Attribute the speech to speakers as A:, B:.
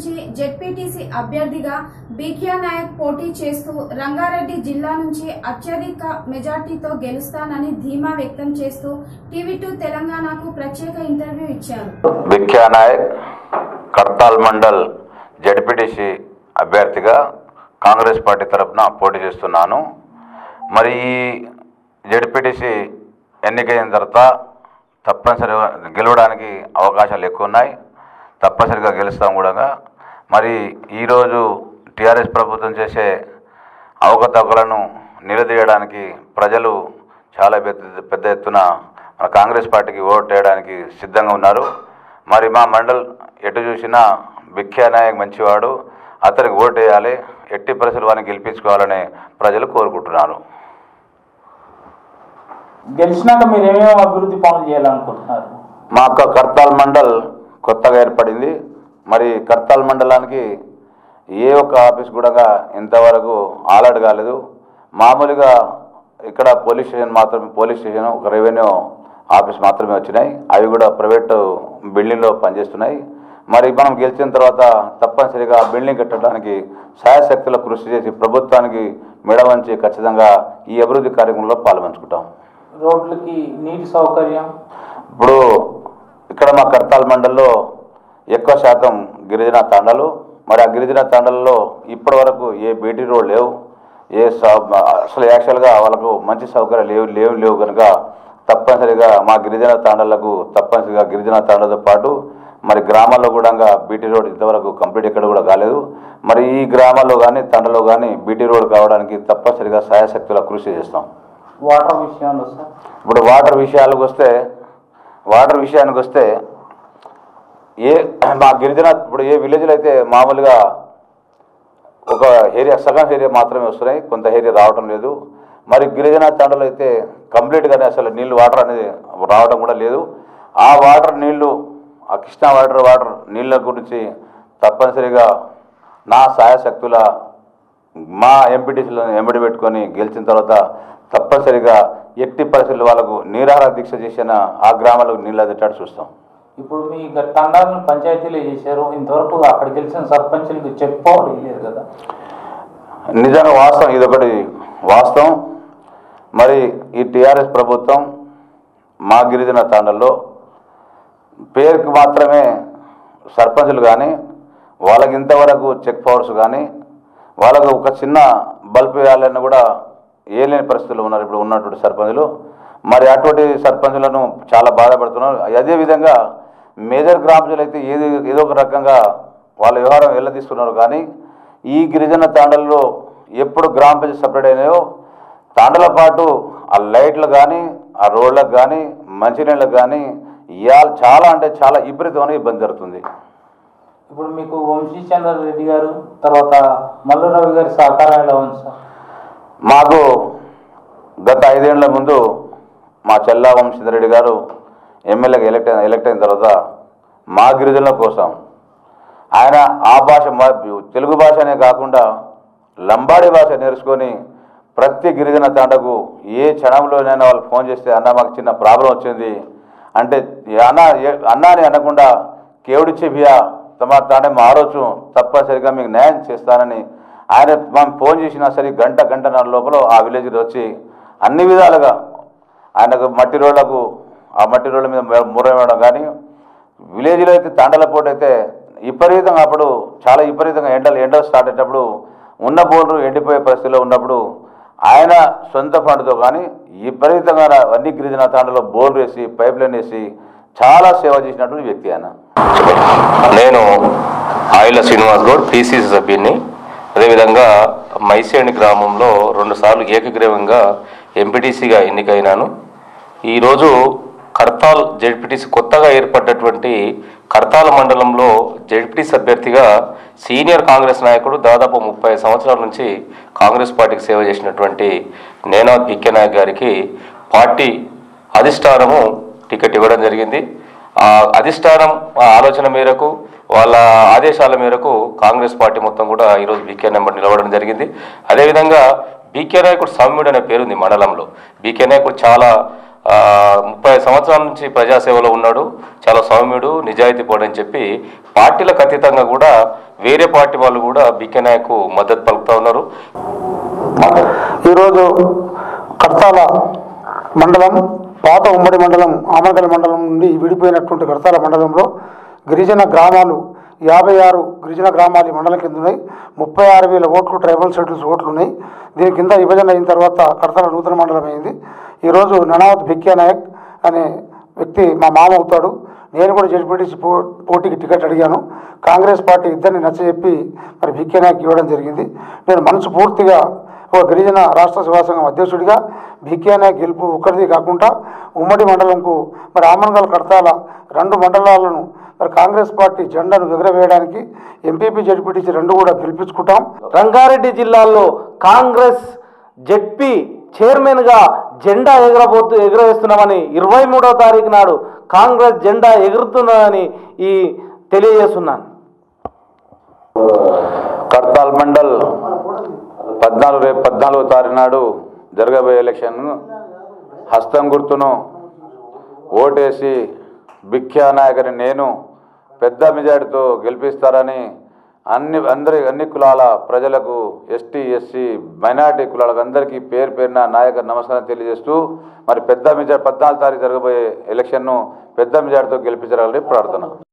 A: నుంచి జెడ్పీటీసీ అభ్యర్థిగా బీకియా నాయక్ పోటీ చేస్తూ రంగారెడ్డి జిల్లా నుంచి అత్యధిక మెజార్టీతో గెలుస్తానని ధీమా వ్యక్తం చేస్తూ టీవీ టూ తెలంగాణకు ప్రత్యేక ఇంటర్వ్యూ ఇచ్చారు
B: విఖ్యా నాయక్ కర్తాల్ మండల్ జడ్పీటీసీ అభ్యర్థిగా కాంగ్రెస్ పార్టీ తరఫున పోటీ చేస్తున్నాను మరి ఈ జడ్పీటీసీ ఎన్నికైన తర్వాత తప్పనిసరిగా గెలవడానికి అవకాశాలు ఎక్కువ ఉన్నాయి తప్పనిసరిగా గెలుస్తాం కూడా మరి ఈరోజు టీఆర్ఎస్ ప్రభుత్వం చేసే అవకతవకలను నిలదీయడానికి ప్రజలు చాలా పెద్ద పెద్ద ఎత్తున మన కాంగ్రెస్ పార్టీకి ఓటు వేయడానికి సిద్ధంగా ఉన్నారు మరి మా మండల్ ఎటు చూసినా బిఖ్యా నాయక్ మంచివాడు అతనికి ఓటు వేయాలి ఎట్టి పరిస్థితులు వారిని గెలిపించుకోవాలని ప్రజలు కోరుకుంటున్నారు
C: గెలిచినాక మీరు ఏమేమి అభివృద్ధి పనులు చేయాలనుకుంటున్నారు
B: మా యొక్క కర్తాల్ మండల్ కొత్తగా ఏర్పడింది మరి కర్తాల్ మండలానికి ఏ ఒక్క ఆఫీస్ కూడా ఇంతవరకు ఆలర్ట్ కాలేదు మామూలుగా ఇక్కడ పోలీస్ స్టేషన్ మాత్రమే పోలీస్ స్టేషన్ ఒక రెవెన్యూ ఆఫీస్ మాత్రమే వచ్చినాయి అవి కూడా ప్రైవేటు బిల్డింగ్లో పనిచేస్తున్నాయి మరి మనం గెలిచిన తర్వాత తప్పనిసరిగా ఆ బిల్డింగ్ కట్టడానికి శాయశక్తుల కృషి చేసి ప్రభుత్వానికి మెడవంచి ఖచ్చితంగా ఈ అభివృద్ధి కార్యక్రమంలో పాల్పంచుకుంటాం
C: రోడ్లకి నీటి సౌకర్యం
B: ఇప్పుడు ఇక్కడ మా కర్తాల్ మండల్లో ఎక్కువ శాతం గిరిజన తాండాలు మరి ఆ గిరిజన తాండాలలో ఇప్పటి వరకు ఏ బీటీ రోడ్ లేవు ఏ సౌ- అసలు యాక్చువల్గా వాళ్ళకు మంచి సౌకర్యాలు లేవు లేవు లేవు కనుక తప్పనిసరిగా మా గిరిజన తాండాలకు తప్పనిసరిగా గిరిజన తాండాలతో పాటు మరి గ్రామాల్లో కూడా బీటీ రోడ్ ఇంతవరకు కంప్లీట్ ఎక్కడ కూడా కాలేదు మరి ఈ గ్రామాల్లో కానీ తండలో కానీ బీటీ రోడ్ కావడానికి తప్పనిసరిగా సాయశక్తుల కృషి చేస్తాం
C: వాటర్ విషయంలో సార్
B: ఇప్పుడు వాటర్ విషయాలకు వస్తే వాటర్ విషయానికి వస్తే ఏ మా గిరిజన ఇప్పుడు ఏ విలేజ్లో అయితే మామూలుగా ఒక ఏరియా సగం ఏరియా మాత్రమే వస్తున్నాయి కొంత ఏరియా రావడం లేదు మరి గిరిజన తండలో అయితే కంప్లీట్గానే అసలు నీళ్ళు వాటర్ అనేది రావడం కూడా లేదు ఆ వాటర్ నీళ్లు ఆ కృష్ణా వాటర్ వాటర్ నీళ్ళ గురించి తప్పనిసరిగా నా సాయశక్తుల మా ఎంపీటీసీలను ఎంబడి పెట్టుకొని గెలిచిన తర్వాత తప్పనిసరిగా ఎట్టి పరిస్థితుల్లో వాళ్ళకు నీరాహార దీక్ష చేసిన ఆ గ్రామాలకు నీళ్ళు అదేటట్టు చూస్తాం
C: ఇప్పుడు మీ గ- తండాలను పంచాయతీలో చేశారు ఇంతవరకు అక్కడ గెలిచిన సర్పంచులకు చెప్పుకోవడం లేదు కదా
B: నిజంగా వాస్తవం ఇదొకటి వాస్తవం మరి ఈ టీఆర్ఎస్ ప్రభుత్వం మా గిరిజన తాండల్లో పేరుకి మాత్రమే సర్పంచులు కానీ వాళ్ళకి ఇంతవరకు చెక్ పవర్స్ కానీ వాళ్ళకు ఒక చిన్న బల్బ్ వేయాలని కూడా ఏలేని పరిస్థితుల్లో ఉన్నారు ఇప్పుడు ఉన్నటువంటి సర్పంచులు మరి అటువంటి సర్పంచులను చాలా బాధపడుతున్నారు అదేవిధంగా మేజర్ గ్రామ ప్రజలు అయితే ఏది ఏదో ఒక రకంగా వాళ్ళ వ్యవహారం వెళ్ళదీస్తున్నారు కానీ ఈ గిరిజన తాండల్లో ఎప్పుడు గ్రామ పంచాయతీ సపరేట్ అయినాయో తాండల పాటు ఆ లైట్లు కానీ ఆ రోడ్లకు కానీ మంచినీళ్ళకు కానీ ఇవాళ చాలా అంటే చాలా విపరీతమైన ఇబ్బంది జరుగుతుంది
C: ఇప్పుడు మీకు వంశీచంద్ర రెడ్డి గారు తర్వాత మల్లు రవి గారి సహకారం ఎలా ఉంది సార్
B: మాకు గత ఐదేళ్ల ముందు మా చెల్లా వంశీధరెడ్డి గారు ఎమ్మెల్యేగా ఎలక్ట్ అయిన ఎలక్ట్ అయిన తర్వాత మా గిరిజనుల కోసం ఆయన ఆ భాష మా- తెలుగు భాషనే కాకుండా లంబాడి భాష నేర్చుకొని ప్రతి గిరిజన తాండకు ఏ క్షణంలోనైనా వాళ్ళు ఫోన్ చేస్తే అన్న మాకు చిన్న ప్రాబ్లం వచ్చింది అంటే ఏ అన్న ఏ- అన్న అని అనకుండా కేవుడిచ్చే బియా తమ తానే మారొచ్చు తప్పనిసరిగా మీకు న్యాయం చేస్తానని ఆయన మనం ఫోన్ చేసినా సరే గంట గంటన్నర లోపల ఆ విలేజ్కి వచ్చి అన్ని విధాలుగా ఆయనకు మట్టి రోడ్లకు ఆ మట్టి రోడ్ల మీద ముర్ర వేయడం కానీ విలేజ్లో అయితే తాండల పోటీ అయితే విపరీతంగా అప్పుడు చాలా విపరీతంగా ఎండలు ఎండలు స్టార్ట్ అయ్యేటప్పుడు ఉన్న బోర్లు ఎండిపోయే పరిస్థితిలో ఉన్నప్పుడు ఆయన సొంత ఫండ్తో కానీ విపరీతంగా అన్ని గిరిజన తాండలో బోర్లు వేసి పైప్ లైన్ వేసి చాలా సేవ చేసినటువంటి వ్యక్తి ఆయన
D: నేను ఆయిల శ్రీనివాస్ గౌడ్ పిసిసి సభ్యుని అదేవిధంగా మైసేణి గ్రామంలో రెండుసార్లు ఏకగ్రీవంగా ఎంపీటీసీగా ఎన్నికైనాను ఈరోజు కర్తాల్ జెడ్పీటీసీ కొత్తగా ఏర్పడ్డటువంటి కర్తాల మండలంలో జెడ్పీటీసీ అభ్యర్థిగా సీనియర్ కాంగ్రెస్ నాయకుడు దాదాపు ముప్పై సంవత్సరాల నుంచి కాంగ్రెస్ పార్టీకి సేవ చేసినటువంటి నేనాథ్ బిక్కే నాయక్ గారికి పార్టీ అధిష్టానము టికెట్ ఇవ్వడం జరిగింది ఆ అధిష్టానం ఆ ఆలోచన మేరకు వాళ్ళ ఆదేశాల మేరకు కాంగ్రెస్ పార్టీ మొత్తం కూడా ఈరోజు బీకే నెంబర్ నిలవడం జరిగింది అదేవిధంగా బీకే నాయకుడు సౌమ్యుడు అనే పేరుంది మండలంలో బీకే నాయకుడు చాలా ఆ, ముప్పై సంవత్సరాల నుంచి ప్రజాసేవలో ఉన్నాడు చాలా సౌమ్యుడు నిజాయితీ అని చెప్పి పార్టీలకు అతీతంగా కూడా వేరే పార్టీ వాళ్ళు కూడా బికే నాయకు మద్దతు పలుకుతా ఉన్నారు
E: ఈరోజు కడతాల మండలం పాత ఉమ్మడి మండలం ఆమరగల్ మండలం నుండి విడిపోయినటువంటి కడతాల మండలంలో గిరిజన గ్రామాలు యాభై ఆరు గిరిజన గ్రామాలు ఈ మండలం కింద ఉన్నాయి ముప్పై ఆరు వేల ఓట్లు ట్రైబల్ షెడ్యూల్స్ ఓట్లు ఉన్నాయి దీని కింద విభజన అయిన తర్వాత కడతాల నూతన మండలం అయింది ఈరోజు ననావత్ భిక్యా నాయక్ అనే వ్యక్తి మా మామ అవుతాడు నేను కూడా జడ్పీటీసీ పో పోటీకి టికెట్ అడిగాను కాంగ్రెస్ పార్టీ ఇద్దరిని నచ్చజెప్పి మరి భిక్యా నాయక్ ఇవ్వడం జరిగింది నేను మనసు పూర్తిగా ఒక గిరిజన రాష్ట్ర సేవా సంఘం అధ్యక్షుడిగా భిక్యా నాయక్ గెలుపు ఒక్కరిది కాకుండా ఉమ్మడి మండలంకు మరి ఆమన్గల్ కడతాల రెండు మండలాలను మరి కాంగ్రెస్ పార్టీ జెండాను ఎగురవేయడానికి ఎంపీపీ జడ్పీటీసీ రెండు కూడా గెలిపించుకుంటాం
F: రంగారెడ్డి జిల్లాలో కాంగ్రెస్ జెడ్పీ చైర్మన్గా జెండా ఎగరబోతూ ఎగురవేస్తున్నామని ఇరవై మూడవ తారీఖు నాడు కాంగ్రెస్ జెండా ఎగురుతున్నదని ఈ తెలియజేస్తున్నాను
B: కర్తాల్ మండల్ పద్నాలుగు రేపు పద్నాలుగో తారీఖు నాడు జరగబోయే ఎలక్షన్ హస్తం గుర్తును ఓటేసి భిక్షా నాయకని నేను పెద్ద మెజార్టీతో గెలిపిస్తారని అన్ని అందరి అన్ని కులాల ప్రజలకు ఎస్టీ ఎస్సీ మైనార్టీ కులాలకు అందరికీ పేరు పేరున నాయక నమస్కారం తెలియజేస్తూ మరి పెద్ద మెజార్టీ పద్నాలుగు తారీఖు జరగబోయే ఎలక్షన్ను పెద్ద మెజార్టీతో గెలిపించాలని ప్రార్థన